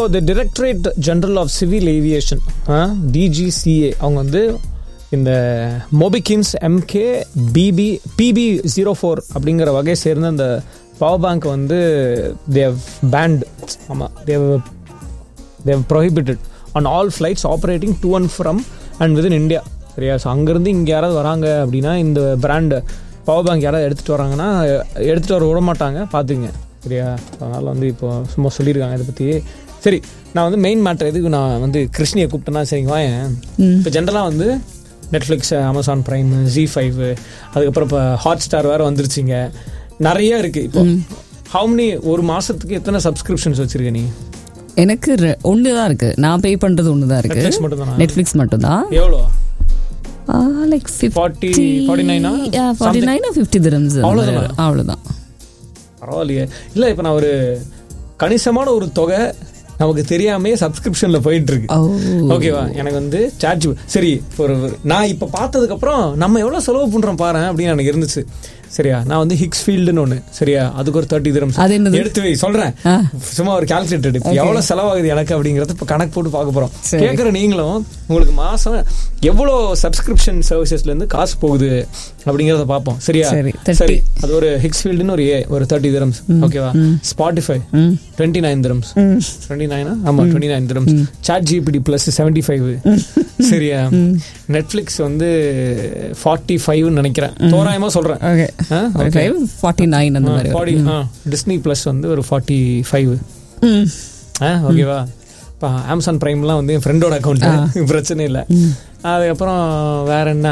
The directorate general of civil aviation DGCA அவங்க வந்து இந்த மொபிகின்ஸ் MK PP PP zero four அப்படிங்கிற வகையை சேர்ந்த அந்த பவர் பேங்க் வந்து தேவ் பேண்ட் ஆமாம் they've they've prohibited on all flights operating to and from and with in India சரியா ஸோ அங்கேருந்து இங்கே யாராவது வராங்க அப்படின்னா இந்த பிராண்டு பவர் பேங்க் யாராவது எடுத்துகிட்டு வராங்கன்னா எடுத்துகிட்டு வர விட மாட்டாங்க பார்த்துங்க சரியா அதனால் வந்து இப்போ சும்மா சொல்லியிருக்காங்க இதை பற்றி சரி நான் வந்து மெயின் மேட்டர் எதுக்கு நான் வந்து கிருஷ்ணியை கூப்பிட்டேன்னா சரிங்க வாயேன் இப்போ ஜென்ரலாக வந்து Netflix Amazon Prime Zee five அதுக்கப்புறம் இப்போ ஹாட் ஸ்டார் வேறு வந்துருச்சுங்க நிறைய இருக்குது இப்போ ஹவு many ஒரு மாதத்துக்கு எத்தனை சப்ஸ்கிரிப்ஷன்ஸ் வச்சுருக்க நீ எனக்கு ஒன்று தான் இருக்கு நான் பே பண்றது ஒன்று தான் இருக்கு நெட்ஃப்ளிக்ஸ் மட்டும்தானா நெட்ஃப்ளிக்ஸ் மட்டும்தான் எவ்வளோ லைக் ஃபார்ட்டி ஃபார்ட்டி நைனா ஃபார்ட்டி நைன் ஃபிஃப்டி திரம்ஸ் அவ்வளவுதானா? அவ்வளோதான் பரவாயில்லையே இல்லை இப்போ நான் ஒரு கணிசமான ஒரு தொகை நமக்கு தெரியாமே சப்ஸ்கிரிப்ஷன்ல போயிட்டு இருக்கு ஓ ஓகேவா எனக்கு வந்து சார்ஜ் சரி ஒரு நான் இப்போ பார்த்ததுக்கு அப்புறம் நம்ம எவ்வளோ செலவு பண்றோம் பாரு அப்படின்னு எனக்கு இருந்துச்சு சரியா நான் வந்து ஹிக்ஸ் ஃபீல்டுன்னு ஒன்று சரியா அதுக்கு ஒரு தேர்ட்டி திரம்ஸ் அது என்னது? எடுத்து வை சொல்றேன் ஆ. சும்மா ஒரு கால்குலேட்டர் இப்போ எவ்வளவு செலவாகுது எனக்கு அப்படிங்கறத இப்போ கணக்கு போட்டு பார்க்க போறோம் சரி. கேட்குற நீங்களும் உங்களுக்கு மாசம் எவ்வளோ சப்ஸ்கிரிப்ஷன் சர்வீசஸ்ல இருந்து காசு போகுது அப்படிங்கறத பார்ப்போம் சரியா சரி, 30. சரி அது ஒரு ஹிக்ஸ் ஃபீல்டுன்னு ஒரு ஏ ஒரு தேர்ட்டி திரம்ஸ் ஓகேவா ஸ்பாட்டிஃபை ம் டுவெண்ட்டி நைன் திரம்ஸ் ம் டுவெண்ட்டி நைனா ஆமா twenty nine dirhams chat GPT plus seventy five சரியா நெட்ஃபிளிக்ஸ் வந்து ஃபார்ட்டி ஃபைவ்னு நினைக்கிறேன் தோராயமா சொல்றேன் ஓகே ஆ, okay. ஃபார்ட்டி நைன் அந்த மாதிரி ஃபார்ட்டி ஆ டிஸ்னி ப்ளஸ் வந்து ஒரு ஃபார்ட்டி ஃபைவ் ம் ஆ ஓகேவா இப்போ அமேசான் ப்ரைம்லாம் வந்து என் ஃப்ரெண்டோட அக்கௌண்ட் பிரச்சனை இல்லை அதுக்கப்புறம் வேற என்ன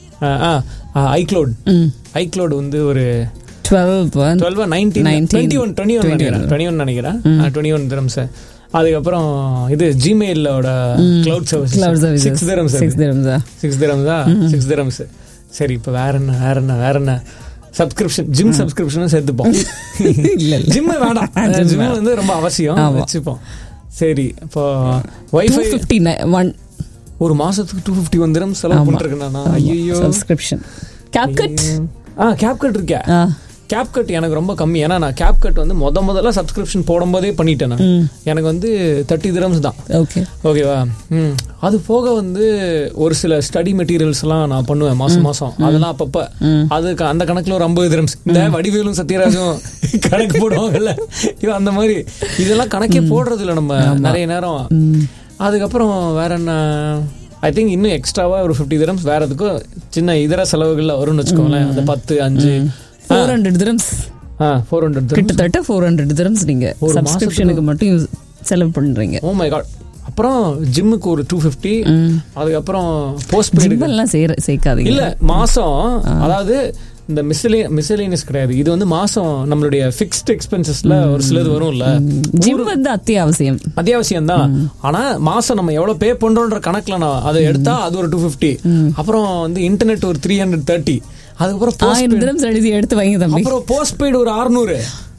ஆ ஐக்ளோட் ம் ஐக்ளோட் வந்து ஒரு twelve twelve nineteen 19, twenty one twenty one நினைக்கிறேன் டுவெண்ட்டி ஒன் நினைக்கிறேன் டுவெண்ட்டி ஒன் திரம்ஸ் அதுக்கப்புறம் இது ஜிமெயிலோட cloud service cloud services six dirhams six திரம்ஸா சிக்ஸ் திரம்ஸா சிக்ஸ் திரம்ஸ் சரி இப்போ வேற என்ன வேற என்ன வேற என்ன சப்ஸ்கிரிப்ஷன் ஜிம் சப்ஸ்கிரிப்ஷனும் சேர்த்துப்போம் இல்ல இல்ல ஜிம் வேண்டாம் Gym ஜிம் வந்து ரொம்ப அவசியம் ஆமா. வச்சுப்போம் சரி இப்போ டூ வைஃபை ஃபிஃப்டி ஒன் ஒரு மாசத்துக்கு டூ ஃபிஃப்டி ஒன் திரம் செலவு ஆமா. பண்ணிருக்கேன் நான் ஐயோ சப்ஸ்கிரிப்ஷன் கேப்கட் ஆ கேப் கட் இருக்கே ஆ கேப் கட் எனக்கு ரொம்ப கம்மி ஏன்னா நான் கேப் கட் வந்து முத முதல்ல சப்ஸ்கிரிப்ஷன் போடும்போதே பண்ணிட்டேன் நான் ம் எனக்கு வந்து தேர்ட்டி திரம்ஸ் தான் ஓகே ஓகேவா ம் அது போக வந்து ஒரு சில ஸ்டடி மெட்டீரியல்ஸ் எல்லாம் நான் பண்ணுவேன் மாசம் மாசம் அதெல்லாம் அப்பப்ப அதுக்கு அந்த கணக்குல ஒரு ஐம்பது திரம்ஸ் இந்த வடிவேலும் சத்யராஜும் கணக்கு போடுவாங்கல்ல இது அந்த மாதிரி இதெல்லாம் கணக்கே போடுறது இல்ல நம்ம நிறைய நேரம் அதுக்கப்புறம் வேற என்ன ஐ திங்க் இன்னும் எக்ஸ்ட்ராவா ஒரு ஃபிஃப்டி திரம்ஸ் வேற எதுக்கும் சின்ன இதர செலவுகள்ல வரும்னு வச்சுக்கோங்களேன் அந்த பத்து அஞ்சு ஃபோர் ஹண்ட்ரட் திரம்ஸ் ஆ ஃபோர் ஹண்ட்ரட் கிட்டத்தட்ட ஃபோர் ஹண்ட்ரட் திரம்ஸ் நீங்க ஒரு சப்ஸ்கிரிப்ஷனுக்கு மட்டும் use- செலவு பண்றீங்க ஓ மை காட் அப்புறம் ஜிம்முக்கு ஒரு டூ ஃபிஃப்டி அதுக்கப்புறம் போஸ்ட் பெய்டு ஜிம் எல்லாம் சேர சேர்க்காதீங்க இல்ல மாசம் அதாவது இந்த மிஸ்லே மிஸ்லேனியஸ் கிடையாது இது வந்து மாசம் நம்மளுடைய ஃபிக்ஸ்ட் எக்ஸ்பென்சஸ்ல ஒரு சிலது வரும்ல ஜிம் வந்து அத்தியாவசியம் அத்தியாவசியம் தான் ஆனா மாசம் நம்ம எவ்வளவு பே பண்றோன்ற கணக்குல நான் அதை எடுத்தா அது ஒரு டூ ஃபிஃப்டி அப்புறம் வந்து இன்டர்நெட் ஒரு த்ரீ ஹண்ட்ரட் தேர்ட்டி அதுக்கப்புறம் post- ஆயிரம் திரம்ஸ் எழுதி எடுத்து வைங்க தம்பி அப்புறம் போஸ்ட் பெய்டு ஒரு அறுநூறு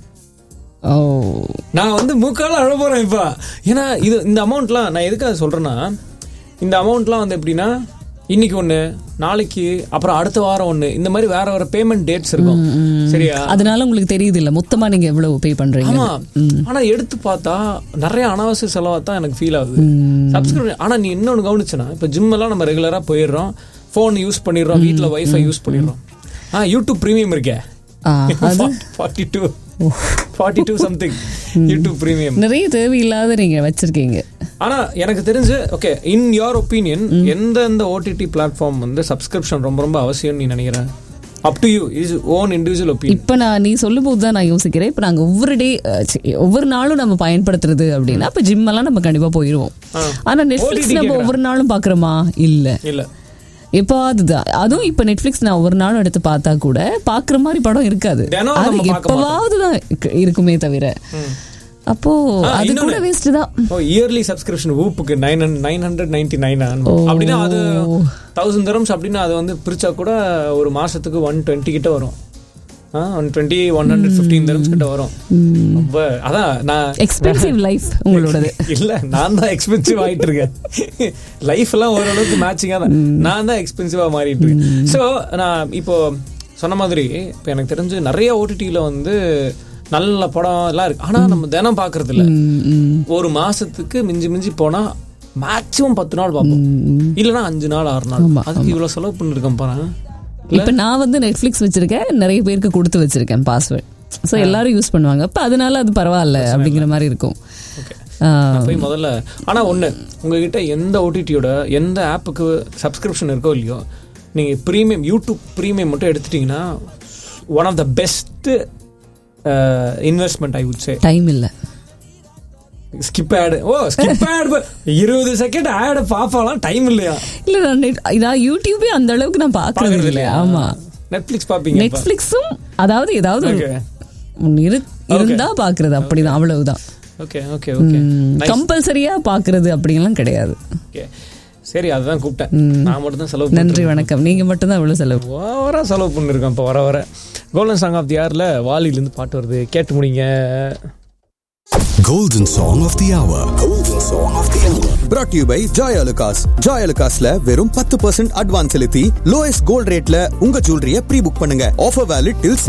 ஓ நான் வந்து முக்கால அழ போறேன் இப்ப ஏன்னா இது இந்த அமௌண்ட்லாம் நான் எதுக்காக சொல்றேன்னா இந்த அமௌண்ட்லாம் வந்து எப்படின்னா இன்னைக்கு ஒண்ணு நாளைக்கு அப்புறம் அடுத்த வாரம் ஒண்ணு இந்த மாதிரி வேற வேற பேமெண்ட் டேட்ஸ் இருக்கும் சரியா அதனால உங்களுக்கு தெரியுது இல்ல மொத்தமா நீங்க எவ்வளவு பே பண்றீங்க ஆமா ஆனா எடுத்து பார்த்தா நிறைய அனாவசிய செலவா தான் எனக்கு ஃபீல் ஆகுது சப்ஸ்கிரிப்ஷன் ஆனா நீ இன்னொன்னு கவனிச்சனா இப்ப ஜிம் எல்லாம் நம்ம ரெகுலரா போயிடுறோம் ஃபோன் யூஸ் பண்ணிடுறோம் வீட்ல வைஃபை யூஸ் பண்ணிடுறோம் ஆ யூடியூப் பிரீமியம் இருக்கே ஆ, அது forty two forty two something YouTube premium நிறைய தேவையில்லாத நீங்க வச்சிருக்கீங்க ஆனா எனக்கு தெரிஞ்சு ஓகே இன் யோர் ஒப்பீனியன் எந்தெந்த ஓடிடி பிளாட்ஃபார்ம் வந்து சப்ஸ்கிரிப்ஷன் ரொம்ப ரொம்ப அவசியம் நீ நினைக்கிறேன் up to you is own individual opinion இப்ப நான் நீ சொல்லும் போது தான் நான் யோசிக்கிறேன் இப்ப நாங்க ஒவ்வொரு டே ஒவ்வொரு நாளும் நம்ம பயன்படுத்துறது அப்படின்னா இப்ப ஜிம் எல்லாம் நம்ம கண்டிப்பா போயிருவோம் ஆனா நெட்ஃபிளிக்ஸ் OTT நம்ம கேக்குறேன். ஒவ்வொரு நாளும் பாக்குறோமா இல்ல இல்ல இப்போ அதுதான் அதுவும் இப்ப நெட்ஃபிளிக்ஸ் நான் ஒவ்வொரு நாளும் எடுத்து பார்த்தா கூட பாக்குற மாதிரி படம் இருக்காது தினம் அது நம்ம பார்க்க எப்பவாவது தான் இருக்கு- இருக்குமே தவிர அப்போ ஆ, அது கூட இன்னொன்னு. வேஸ்ட் தான் ஓ இயர்லி சப்ஸ்கிரிப்ஷன் ஊப்புக்கு nine nine hundred ninety nine அப்படின்னா அது தௌசண்ட் தரம்ஸ் அப்படின்னா அது வந்து பிரிச்சா கூட ஒரு மாசத்துக்கு ஒன் டுவெண்ட்டி கிட்ட வரும் one twenty one hundred fifteen dirhams கிட்ட வரும் ரொம்ப அதான் நான் எக்ஸ்பென்சிவ் லைஃப் உங்களோடது இல்ல நான் தான் எக்ஸ்பென்சிவ் ஆயிட்டு இருக்கேன் லைஃப் எல்லாம் ஓரளவுக்கு மேட்சிங்கா தான் நான் தான் எக்ஸ்பென்சிவா மாறிட்டு இருக்கேன் ஸோ நான் இப்போ சொன்ன மாதிரி இப்போ எனக்கு தெரிஞ்சு நிறைய ஓடிடியில் வந்து நல்ல படம் எல்லாம் இருக்கு ஆனா நம்ம தினம் பாக்குறது இல்ல ஒரு மாசத்துக்கு மிஞ்சி மிஞ்சி போனா மேக்ஸிமம் பத்து நாள் பார்ப்போம் இல்லைன்னா அஞ்சு நாள் ஆறு நாள் அதுக்கு இவ்வளவு செலவு பண்ணிருக்கேன் பாருங்க இப்ப நான் வந்து நெட்ஃபிளிக்ஸ் வச்சிருக்கேன் நிறைய பேருக்கு கொடுத்து வச்சிருக்கேன் பாஸ்வேர்ட் ஸோ எல்லாரும் யூஸ் பண்ணுவாங்க அப்ப அதனால அது பரவாயில்ல அப்படிங்கிற மாதிரி இருக்கும் ஆ, நான் போய் முதல்ல ஆனா ஒண்ணு உங்ககிட்ட எந்த ஓடிடியோட எந்த ஆப்புக்கு சப்ஸ்கிரிப்ஷன் இருக்கோ இல்லையோ நீங்க ப்ரீமியம் யூடியூப் ப்ரீமியம் மட்டும் எடுத்துட்டீங்கன்னா one of the best investment I would say time இல்ல ஸ்கிப் ஆடு ஓ ஸ்கிப் ஆடு இருபது செகண்ட் ஆடு பாப்பாலாம் டைம் இல்லையா இல்ல நான் net- நான் யூடியூபே அந்த அளவுக்கு நான் பாக்குறது பாக்குறது இல்லையா இல்லையா ஆமா நெட்ஃபிளிக்ஸ் பாப்பீங்க இப்ப. நெட்ஃபிளிக்ஸும் அதாவது ஏதாவது Okay. ஒண்ணு இரு- இருந்தா பாக்குறது அப்படிதான் அவ்வளவுதான் ஓகே ஓகே ஓகே கம்பல்சரியா பாக்குறது அப்படிங்கலாம் கிடையாது ஓகே சரி அதுதான் கூப்பிட்டேன் நான் மட்டும் தான் செலவு நன்றி வணக்கம் நீங்க மட்டும்தான் இவ்வளவு செலவு ஓவரா செலவு பண்ணிருக்கேன் இப்போ வர வர கோல்டன் சாங் ஆஃப் தி இயர்ல வாலிலேருந்து பாட்டு வருது கேட்டு முடிங்க Golden Song of the Hour. Golden Song of the Hour. brought to you by Joy Alucas. Joy Alucasல வெறும் பத்து பர்சன்ட் அட்வான்ஸ் செலுத்தி லோயஸ்ட் கோல்ட் ரேட்ல உங்க ஜுவல்லரிய ப்ரீ புக் பண்ணுங்க ஆஃபர் வேலிட் டில்